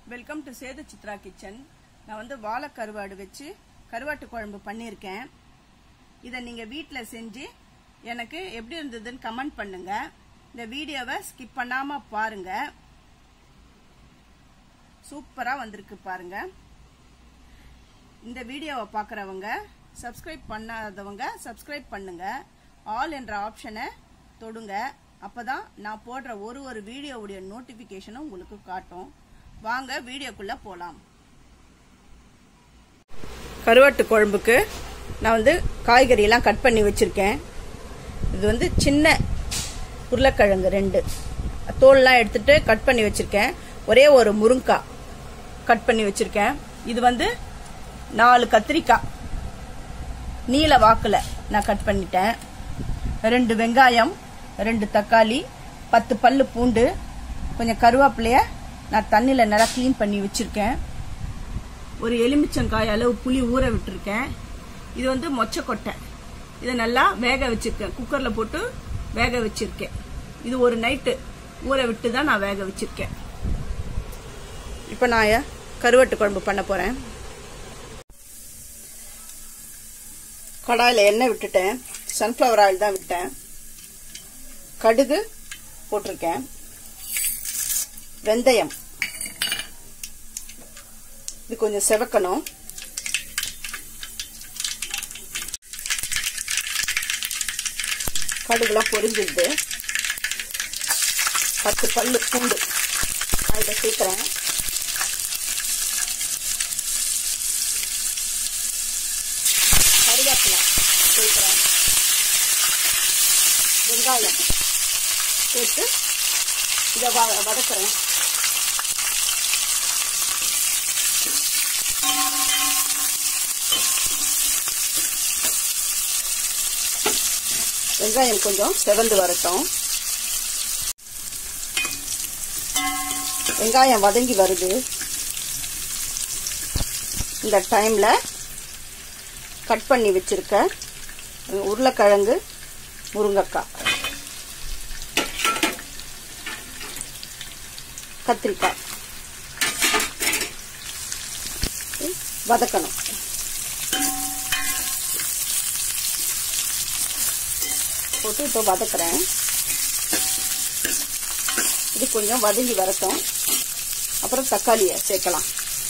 welcome to Sethu Chithra kitchen நான் வந்து வாழை கருவாடு வச்சு கருவாட்டு குழம்பு பண்ணியிருக்கேன் இதை நீங்கள் வீட்டில் செஞ்சு எனக்கு எப்படி இருந்ததுன்னு கமெண்ட் பண்ணுங்க இந்த வீடியோவை ஸ்கிப் பண்ணாமல் பாருங்க சூப்பராக வந்திருக்கு பாருங்க இந்த வீடியோவை பார்க்குறவங்க சப்ஸ்கிரைப் பண்ணாதவங்க சப்ஸ்கிரைப் பண்ணுங்க ஆல் என்ற ஆப்ஷனை தொடுங்க அப்பதான் நான் போடுற ஒரு ஒரு வீடியோவுடைய நோட்டிஃபிகேஷனும் உங்களுக்கு காட்டும் வாங்க வீடியோக்குள்ள போலாம் கருவாட்டு குழம்புக்கு நான் வந்து காய்கறி எல்லாம் கட் பண்ணி வச்சிருக்கேன் இது வந்து சின்ன உருளைக்கிழங்கு ரெண்டு தோல்லாம் எடுத்துட்டு கட் பண்ணி வச்சிருக்கேன் ஒரே ஒரு முருங்காய் கட் பண்ணி வச்சிருக்கேன் இது வந்து நாலு கத்திரிக்காய் நீல வாக்கில் நான் கட் பண்ணிட்டேன் ரெண்டு வெங்காயம் ரெண்டு தக்காளி பத்து பல்லு பூண்டு கொஞ்சம் கருவேப்பிலைய நான் தண்ணியில் நல்லா க்ளீன் பண்ணி வச்சுருக்கேன் ஒரு எலுமிச்சங்காய் அளவு புளி ஊற விட்டுருக்கேன் இது வந்து மொச்சக்கொட்டை இதை நல்லா வேக வச்சிருக்கேன் குக்கரில் போட்டு வேக வச்சிருக்கேன் இது ஒரு நைட்டு ஊற விட்டு தான் நான் வேக வச்சிருக்கேன் இப்போ நான் கருவாட்டு குழம்பு பண்ண போகிறேன் கடாயில் எண்ணெய் விட்டுட்டேன் சன்ஃப்ளவர் ஆயில் தான் விட்டேன் கடுகு போட்டிருக்கேன் வெந்தயம் இது கொஞ்சம் செவக்கணும் கடுகுலாம் பொரிஞ்சிடுது பத்து பல்லு பூண்டு அதில் சேர்க்குறேன் கருவேப்பிலை சேர்க்குறேன் வெங்காயம் சேர்த்து இதை வ வதக்குறேன் வெங்காயம் கொஞ்சம் செவந்து வரட்டும் வெங்காயம் வதங்கி வருது இந்த டைம்ல கட் பண்ணி வச்சிருக்க உருளைக்கிழங்கு முருங்கைக்காய் கத்திரிக்காய் வதக்கணும் போட்டு இப்போ வதக்குறேன் இது கொஞ்சம் வதங்கி வரட்டும் அப்புறம் தக்காளியை சேர்க்கலாம்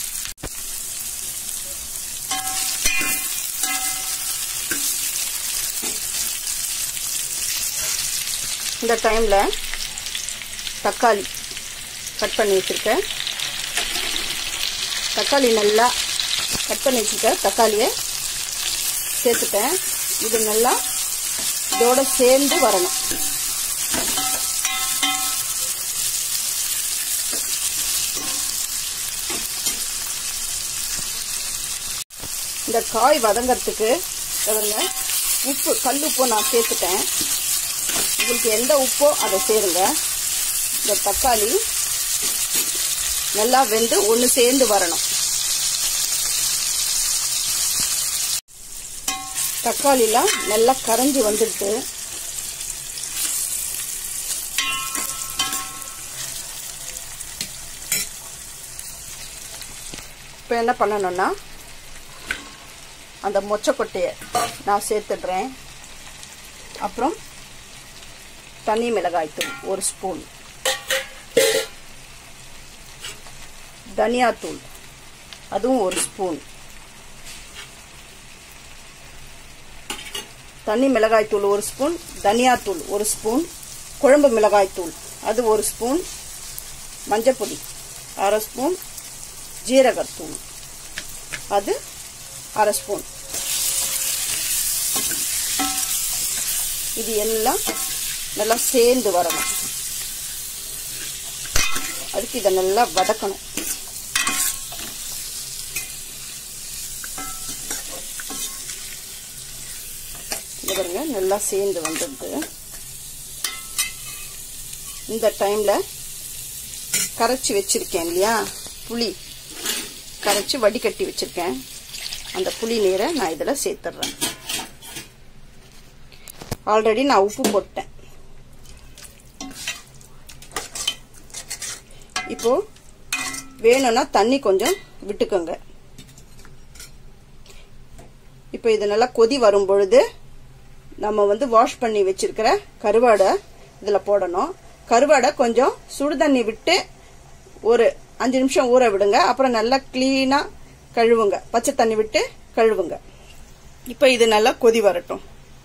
இந்த டைமில் தக்காளி கட் பண்ணி வச்சுருக்கேன் தக்காளி நல்லா கட் பண்ணி வச்சுருக்க தக்காளியை சேர்த்துட்டேன் இது நல்லா இதோட சேர்ந்து வரணும் இந்த காய் வதங்கிறதுக்கு பாருங்க உப்பு கல் உப்பு நான் சேர்த்துட்டேன் உங்களுக்கு எந்த உப்போ அதை சேருங்க இந்த தக்காளி நல்லா வெந்து ஒன்று சேர்ந்து வரணும் தக்காளிலாம் நல்லா கரைஞ்சி வந்துடுது இப்போ என்ன பண்ணணும்னா அந்த மொச்சக்கொட்டையை நான் சேர்த்துடுறேன் அப்புறம் தனி மிளகாய்த்தூள் ஒரு ஸ்பூன் தனியாத்தூள் அதுவும் ஒரு ஸ்பூன் தனி மிளகாய்த்தூள் ஒரு ஸ்பூன் தனியாத்தூள் ஒரு ஸ்பூன் குழம்பு மிளகாய்த்தூள் அது ஒரு ஸ்பூன் மஞ்சப்பொடி அரை ஸ்பூன் ஜீரகத்தூள் அது அரை ஸ்பூன் இது எல்லாம் நல்லா சேர்ந்து வரணும் அதுக்கு இதை நல்லா வதக்கணும் இது பாருங்க நல்லா சேர்ந்து வந்துடுது இந்த டைம்ல கரைச்சி வச்சிருக்கேன் இல்லையா புளி கரைச்சி வடிகட்டி வச்சிருக்கேன் அந்த புளி நீரை நான் இதில் சேர்த்துட்றேன் ஆல்ரெடி நான் உப்பு போட்டேன் இப்போ வேணும்னா தண்ணி கொஞ்சம் விட்டுக்கோங்க இப்போ இது நல்லா கொதி வரும் பொழுது நம்ம வந்து வாஷ் பண்ணி வச்சிருக்கிற கருவாடை இதில் போடணும் கருவாடை கொஞ்சம் சுடுதண்ணி விட்டு ஒரு அஞ்சு நிமிஷம் ஊற விடுங்க அப்புறம் நல்லா க்ளீனாக கழுவுங்க பச்சை தண்ணி விட்டு கழுவுங்க இப்போ இது நல்லா கொதி வரட்டும்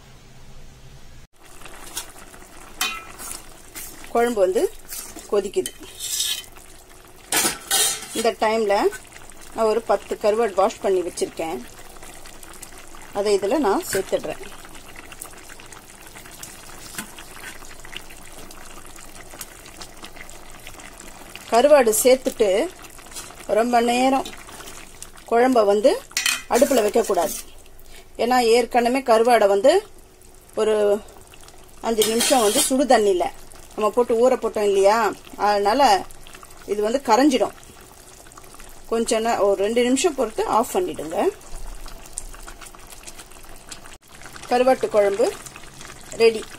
குழம்பு வந்து கொதிக்குது இந்த டைமில் நான் ஒரு பத்து கருவாடு வாஷ் பண்ணி வச்சுருக்கேன் அதை இதில் நான் சேர்த்துடுறேன் கருவாடு சேர்த்துட்டு ரொம்ப நேரம் குழம்ப வந்து அடுப்பில் வைக்கக்கூடாது ஏன்னா ஏற்கனவே கருவாடை வந்து ஒரு அஞ்சு நிமிஷம் வந்து சுடு தண்ணியில் நம்ம போட்டு ஊற போட்டோம் இல்லையா அதனால இது வந்து கரைஞ்சிடும் கொஞ்ச நே ஒரு ரெண்டு நிமிஷம் பொறுத்து ஆஃப் பண்ணிடுங்க கருவாட்டு குழம்பு ரெடி